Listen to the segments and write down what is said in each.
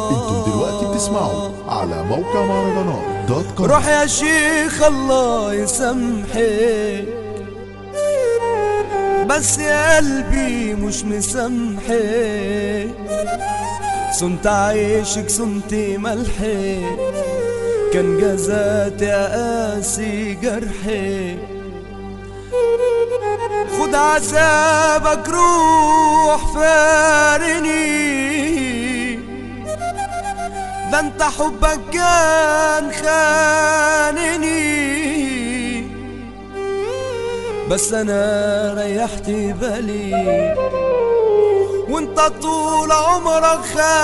انتم دلوقتي بتسمعوا على موقع مهرجانات دوت كوم روح يا شيخ الله يسامحك بس يا قلبي مش مسامحك صنت عيشك صنت ملحك كان جزات يا قاسي جرحك خد عذابك روح فارني ده انت حبك كان خانني بس انا ريحت بالي وانت طول عمرك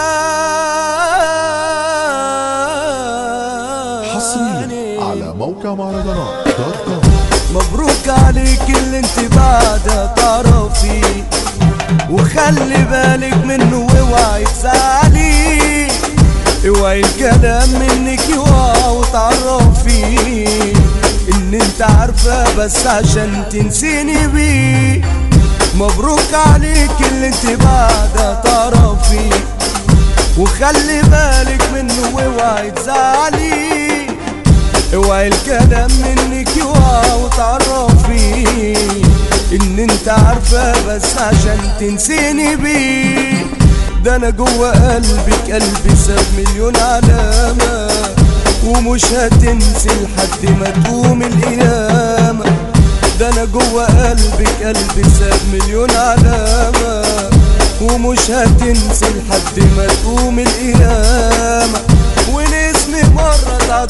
حصريا خاني على موقع مهرجانات دوت كوم مبروك عليك اللي انت بعدها تعرفي وخلي بالك منه واوعي تزعلي اوعي الكلام منك يوقع وتعرفي ان انت عارفة بس عشان تنسيني بيه مبروك عليك اللي انت بعدها تعرفي وخلي بالك منه واوعي تزعلي اوعي الكلام منك يوقع وتعرفي ان انت عارفة بس عشان تنسيني بيه ده انا جوه قلبك قلبي ساب مليون علامة ومش هتنسي لحد ما تقوم القيامة ده انا جوه قلبك قلبي ساب مليون علامة ومش هتنسي لحد ما تقوم القيامة ونسمي مرة تعد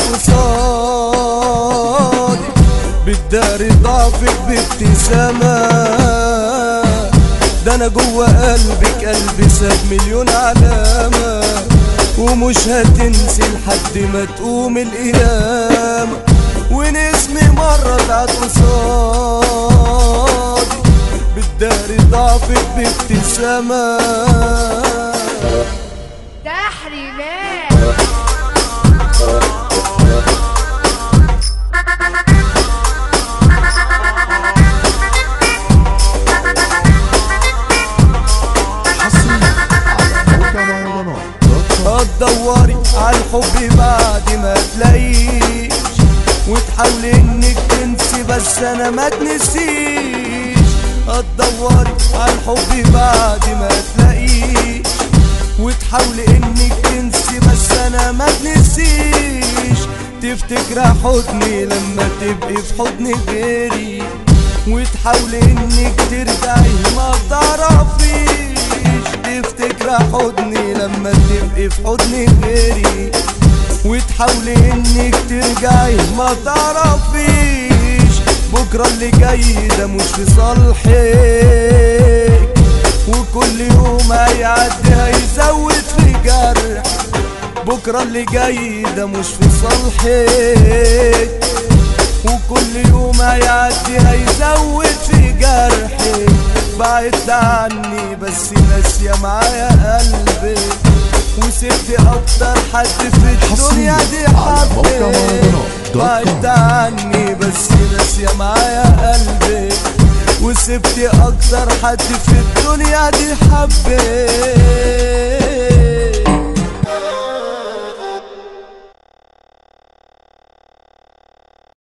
قصادي بتداري ضعفك بابتسامة ده انا جوه قلبك قلبي ساب مليون علامة ومش هتنسي لحد ما تقوم القيامة ونسمي مرة تعد قصادي بتداري ضعفك بابتسامة تحريمات حصريا على موقع مهرجانات دوت كوم هتدوري على الحب بعد ما تلاقيش وتحاولي انك تنسي بس انا ما تنسيش هتدوري على الحب بعد ما تلاقيش وتحاولي انك تنسي بس انا ما تنسيش تفتكر حضني لما تبقي في حضن غيري وتحاولي انك ترجعي ما تعرفيش تفتكر حضني لما تبقي في حضن غيري وتحاولي انك ترجعي ما تعرفيش بكرة اللي جاي ده مش في صالحك وكل يوم هيعدي هيزود في جرح بكرة اللي جاي ده مش في صالحك وكل يوم هيعدي هيزود في جرحي بعدت عني بس ناسية معايا قلبي وسبت اكتر حد في الدنيا دي على موقع حبي مهرجانات دوت كوم. بعدت عني بس ناسية معايا قلبي وسبت اكتر حد في الدنيا دي حبي